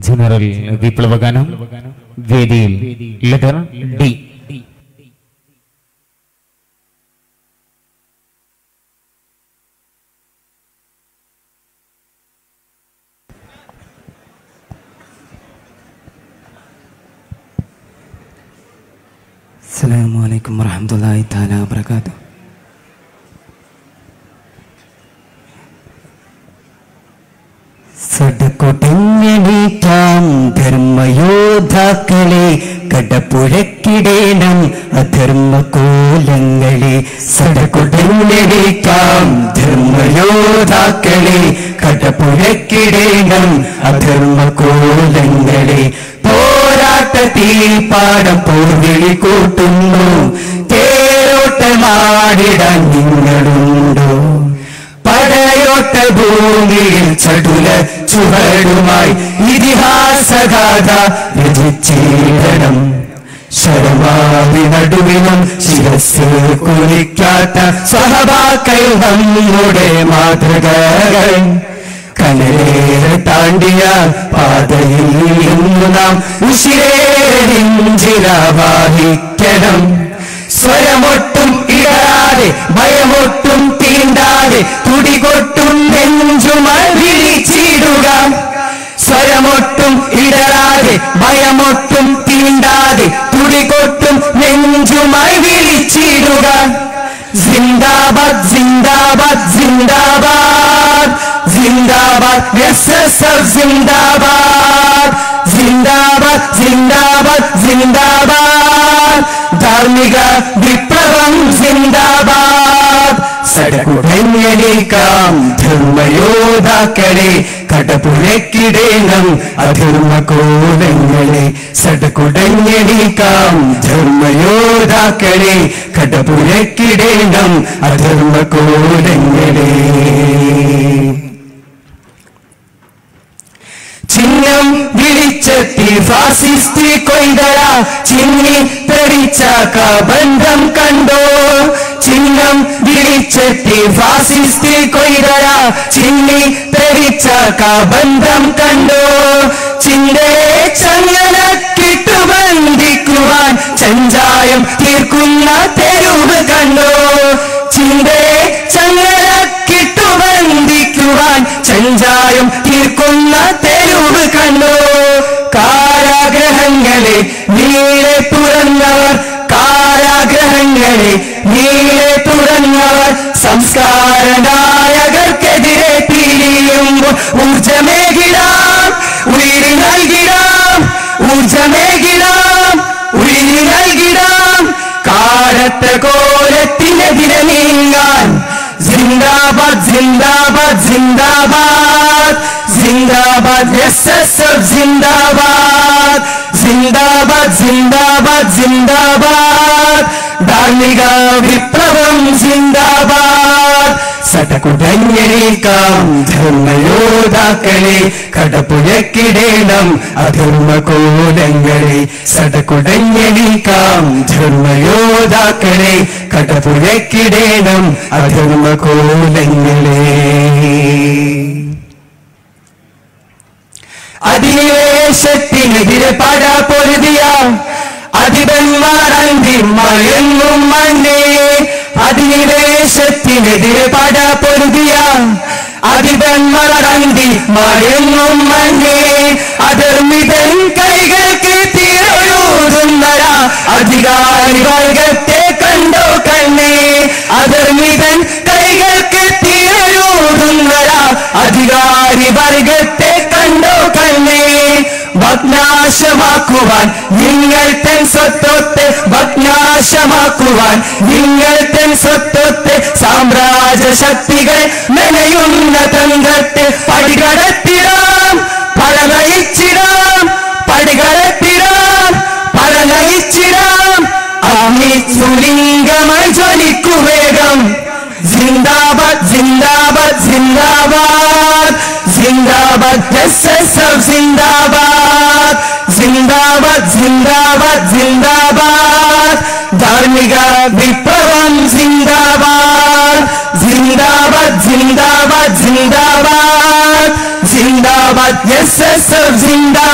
general വിപ്ലവഗാനം വേദിയിൽ letter D السلام عليكم ورحمة الله تعالى وبركاته സടകൊടഞ്ഞെണീക്കാം ധർമ്മയോദ്ധാക്കളെ കടപ്പുഴക്കിടേണം അധർമ്മകോലങ്ങളെ സടകൊടഞ്ഞെണീക്കാം ധർമ്മയോദ്ധാക്കളെ കടപ്പുഴക്കിടേണം അധർമ്മകോലങ്ങളെ പോരാട്ട തീപാടം പോർവിളി കൂട്ടുന്നു തേരോട്ടമാടിടാൻ നിങ്ങളുണ്ടോ പടയോട്ട ഭൂമിയിൽ ചടുല ചുവടുമായി ഇതിഹാസഗാഥ രചിച്ചിടണം ശരമാവി നടുവിനും ശിരസ് കുലിക്കാത്ത സഹബാക്കൾ നമ്മുടെ മാതൃകകൾ കനലേറെ താണ്ടിയ പാതയിൽ ഇന്നു നാം ഉശിരേഞ്ചിരാവാഹിക്കണം സ്വരമൊട്ടും ഇടരാതെ ഭയമൊട്ടും തീണ്ടാതെ തുടികൊട്ടും നെഞ്ചുമായി വിളിച്ചിടുക സ്വരമൊട്ടും ഇടരാതെ ഭയമൊട്ടും തീണ്ടാതെ തുടികൊട്ടും നെഞ്ചുമായി വിളിച്ചിടുക സിന്ദാബാദ് സിന്ദാബാദ് സിന്ദാബാദ് സിന്ദാബാദ് എസ് എസ് എഫ് സിന്ദാബാദ് സിന്ദാബാദ് സിന്ദാബാദ് സിന്ദാബാദ് ധാർമ്മിക വിപ്ലവം സിന്ദാബാദ് സടകുടഞ്ഞെണീക്കാം ധർമ്മയോദ്ധാക്കളെ കടപുഴക്കിടേണം അധർമ്മകോലങ്ങളെ സടകുടഞ്ഞെണീക്കാം ധർമ്മയോദ്ധാക്കളെ കടപുഴക്കിടേണം അധർമ്മകോലങ്ങളെ ചിഹ്നം വിളിച്ചെത്തി ഫാസിസ്റ്റ് കൊയ്തറ ചിന്നി തെറിച്ച ബന്ധം കണ്ടോ ചിഹ്നം വിളിച്ചെത്തി ഫാസിസ്റ്റ് കൊയ്തറ ചിന്നി തെറിച്ച ബന്ധം കണ്ടോ ചിന്തയെ ചങ്ങല കിട്ടുബന്ധിക്കുവാൻ ചഞ്ചായം തീർക്കുന്ന തെരുവ് കണ്ടോ ചിന്തയെ ചങ്ങല കിട്ടുബന്ധിക്കുവാൻ ചഞ്ചായം തീർക്കുന്ന തെരുവ് കണ്ടോ കാരാഗ്രഹങ്ങളെ നീളെ തുറന്നവർ കാരാഗ്രഹങ്ങളെ നീളെ തുറന്നവർ സംസ്കാര നായകർക്കെതിരെ തിരിയുമ്പോൾ ഊർജമേകിടാം ഉയിരി നൽകിടാം ഊർജമേകിടാം ഉയിരി നൽകിടാം കാലത്ത കോലത്തിനെതിരെ നീങ്ങാൻ സിന്ദാബാദ് സിന്ദാബാദ് സിന്ദാബാദ് സിന്ദാബാദ് എസ് എസ് എഫ് സിന്ദാബാദ് സിന്ദാബാദ് സിന്ദാബാദ് സിന്ദാബാദ് ധാർമ്മിക വിപ്ലവം സിന്ദാബാദ് സടകുടഞ്ഞെണീക്കാം ധർമ്മയോദ്ധാക്കളെ കടപ്പുഴക്കിടേണം അധർമ്മകോലങ്ങളെ സടകുടഞ്ഞെണീക്കാം ധർമ്മയോദ്ധാക്കളെ കടപ്പുഴക്കിടേണം അധർമ്മകോലങ്ങളെ അധിനിവേശത്തിനെതിരെ പട പൊരുതിയ അധിപന്മാരന്തി മയങ്ങും മണ്ണേ അധിനിവേശത്തിനെതിരെ പട പൊരുതിയ അധിപന്മാരന്തി മയങ്ങും മണ്ണേ അധർമ്മിതൻ കൈകൾക്ക് തീരൊഴുതുന്നര അധികാരി വർഗത്തെ കണ്ടോ കണ്ണേ അധർമ്മിതൻ കൈകൾക്ക് തീരൊഴുതുന്നര അധികാരി വർഗത്തെ കണ്ടോ കണ്ണേ ഭഗ്നാശമാക്കുവാൻ നിങ്ങൾ തൻ സ്വത്വത്തെ ഭഗ്നാശമാക്കുവാൻ നിങ്ങൾ തൻ സ്വത്വത്തെ സാമ്രാജ്യ ശക്തികൾ നനയുന്ന തന്ത്രത്തെ പടികടത്തിടാം പടനയിച്ചിടാം പടികടത്തിടാം പടനയിച്ചിടാം അഗ്നി സുലിംഗമായി ജ്വലിക്കുവേഗം സിന്ദാബാദ് സിന്ദാബാദ് സിന്ദാബാദ് സിന്ദാബാദ് എസ് എസ് എഫ് സിന്ദാബാദ് സിന്ദാബാദ് സിന്ദാബാദ് സിന്ദാബാദ് ധാർമ്മിക വിപ്ലവം സിന്ദാബാദ് സിന്ദാബാദ് സിന്ദാബാദ് സിന്ദാബാദ് സിന്ദാബാദ് എസ് എസ് എഫ് സിന്ദാബാദ്